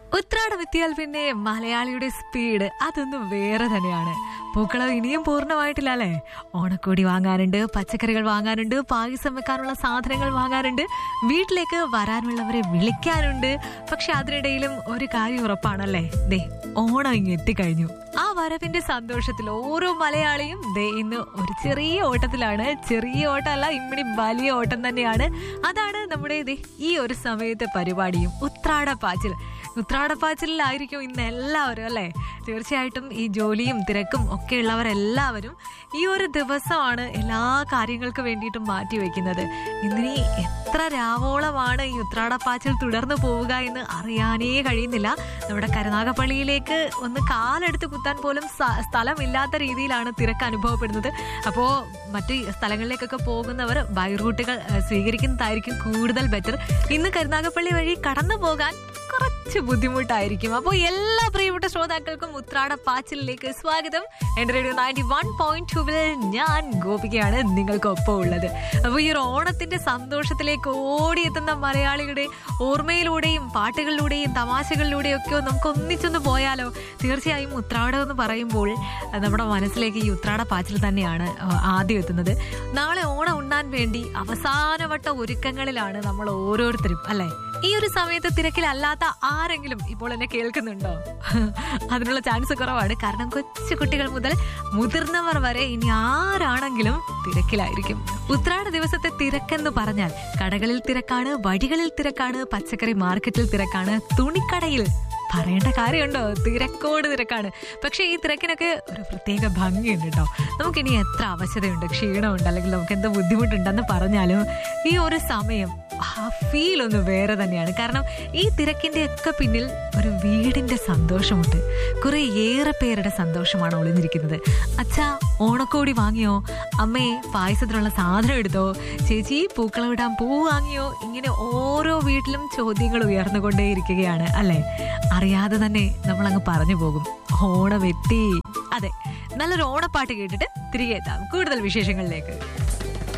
ഉത്രാടം എത്തിയാൽ പിന്നെ മലയാളിയുടെ സ്പീഡ് അതൊന്നും വേറെ തന്നെയാണ് പൂക്കളം ഇനിയും പൂർണ്ണമായിട്ടില്ല അല്ലേ ഓണക്കോടി വാങ്ങാനുണ്ട് പച്ചക്കറികൾ വാങ്ങാനുണ്ട് പായസം വെക്കാനുള്ള സാധനങ്ങൾ വാങ്ങാനുണ്ട് വീട്ടിലേക്ക് വരാനുള്ളവരെ വിളിക്കാനുണ്ട് പക്ഷെ അതിനിടയിലും ഒരു കാര്യം ഉറപ്പാണല്ലേ ദേ ഓണം ഇങ്ങ് എത്തിക്കഴിഞ്ഞു ആ വരവിന്റെ സന്തോഷത്തിൽ ഓരോ മലയാളിയും ദേ ഇന്ന് ഒരു ചെറിയ ഓട്ടത്തിലാണ് ചെറിയ ഓട്ടമല്ല ഇമ്മിണി വലിയ ഓട്ടം തന്നെയാണ് അതാണ് നമ്മുടെ ദേ ഈ ഒരു സമയത്തെ പരിപാടിയും ഉത്രാടപ്പാച്ചിൽ ഉത്രാടപ്പാച്ചിലായിരിക്കും ഇന്ന് എല്ലാവരും അല്ലേ തീർച്ചയായിട്ടും ഈ ജോലിയും തിരക്കും ഒക്കെ ഉള്ളവരെല്ലാവരും ഈ ഒരു ദിവസമാണ് എല്ലാ കാര്യങ്ങൾക്ക് വേണ്ടിയിട്ടും മാറ്റി വെക്കുന്നത് ഇന്നിനി എത്ര രാവോളമാണ് ഈ ഉത്രാടപ്പാച്ചിൽ തുടർന്നു പോവുക എന്ന് അറിയാനേ കഴിയുന്നില്ല നമ്മുടെ കരുനാഗപ്പള്ളിയിലേക്ക് ഒന്ന് കാലെടുത്ത് കുത്താൻ പോലും സ- സ്ഥലമില്ലാത്ത രീതിയിലാണ് തിരക്ക് അനുഭവപ്പെടുന്നത് അപ്പോൾ മറ്റ് സ്ഥലങ്ങളിലേക്കൊക്കെ പോകുന്നവർ ബൈ റൂട്ടുകൾ ഏഹ്, സ്വീകരിക്കുന്നതായിരിക്കും കൂടുതൽ ബെറ്റർ ഇന്ന് കരുനാഗപ്പള്ളി വഴി കടന്നു പോകാൻ കുറച്ച് ബുദ്ധിമുട്ടായിരിക്കും അപ്പോൾ എല്ലാ പ്രിയപ്പെട്ട ശ്രോതാക്കൾക്കും ഉത്രാട പാച്ചിലേക്ക് സ്വാഗതം എന്റെ റേഡിയോ നയൻറ്റി വൺ പോയിന്റ് ടൂവിൽ ഞാൻ ഗോപികയാണ് നിങ്ങൾക്കൊപ്പം ഉള്ളത് അപ്പോൾ ഈ ഒരു ഓണത്തിന്റെ സന്തോഷത്തിലേക്ക് ഓടിയെത്തുന്ന മലയാളികളുടെ ഓർമ്മയിലൂടെയും പാട്ടുകളിലൂടെയും തമാശകളിലൂടെയും ഒക്കെ നമുക്ക് ഒന്നിച്ചൊന്ന് പോയാലോ തീർച്ചയായും ഉത്രാടം എന്ന് പറയുമ്പോൾ അഹ് നമ്മുടെ മനസ്സിലേക്ക് ഈ ഉത്രാട പാച്ചിൽ തന്നെയാണ് അഹ് ആദ്യം എത്തുന്നത് നാളെ ഓണം ഉണ്ണാൻ വേണ്ടി അവസാനവട്ട ഒരുക്കങ്ങളിലാണ് നമ്മൾ ഓരോരുത്തരും അല്ലെ ഈ ഒരു സമയത്ത് തിരക്കിലല്ലാത്ത ആരെങ്കിലും ഇപ്പോൾ എന്നെ കേൾക്കുന്നുണ്ടോ അതിനുള്ള ചാൻസ് കുറവാണ് കാരണം കൊച്ചു കുട്ടികൾ മുതൽ മുതിർന്നവർ വരെ ഇനി ആരാണെങ്കിലും തിരക്കിലായിരിക്കും ഉത്രാട ദിവസത്തെ തിരക്കെന്ന് പറഞ്ഞാൽ കടകളിൽ തിരക്കാണ് വഴികളിൽ തിരക്കാണ് പച്ചക്കറി മാർക്കറ്റിൽ തിരക്കാണ് തുണിക്കടയിൽ പറയേണ്ട കാര്യമുണ്ടോ തിരക്കോട് തിരക്കാണ് പക്ഷേ ഈ തിരക്കിനൊക്കെ ഒരു പ്രത്യേക ഭംഗിയുണ്ട് കേട്ടോ നമുക്കിനി എത്ര അവശതയുണ്ട് ക്ഷീണമുണ്ട് അല്ലെങ്കിൽ നമുക്ക് എന്താ ബുദ്ധിമുട്ടുണ്ടെന്ന് പറഞ്ഞാലും ഈ ഒരു സമയം ആ ഫീൽ ഒന്ന് വേറെ തന്നെയാണ് കാരണം ഈ തിരക്കിന്റെ ഒക്കെ പിന്നിൽ ഒരു വീടിന്റെ സന്തോഷമുണ്ട് കുറെ ഏറെ പേരുടെ സന്തോഷമാണ് ഒളിഞ്ഞിരിക്കുന്നത് അച്ഛാ ഓണക്കോടി വാങ്ങിയോ അമ്മേ പായസത്തിനുള്ള സാധനം എടുത്തോ ചേച്ചി പൂക്കളം ഇടാൻ പൂ വാങ്ങിയോ ഇങ്ങനെ ഓരോ വീട്ടിലും ചോദ്യങ്ങൾ ഉയർന്നുകൊണ്ടേയിരിക്കുകയാണ് അല്ലെ അറിയാതെ തന്നെ നമ്മൾ അങ്ങ് പറഞ്ഞു പോകും ഓണമെത്തി അതെ നല്ലൊരു ഓണപ്പാട്ട് കേട്ടിട്ട് തിരികെ എത്താം കൂടുതൽ വിശേഷങ്ങളിലേക്ക്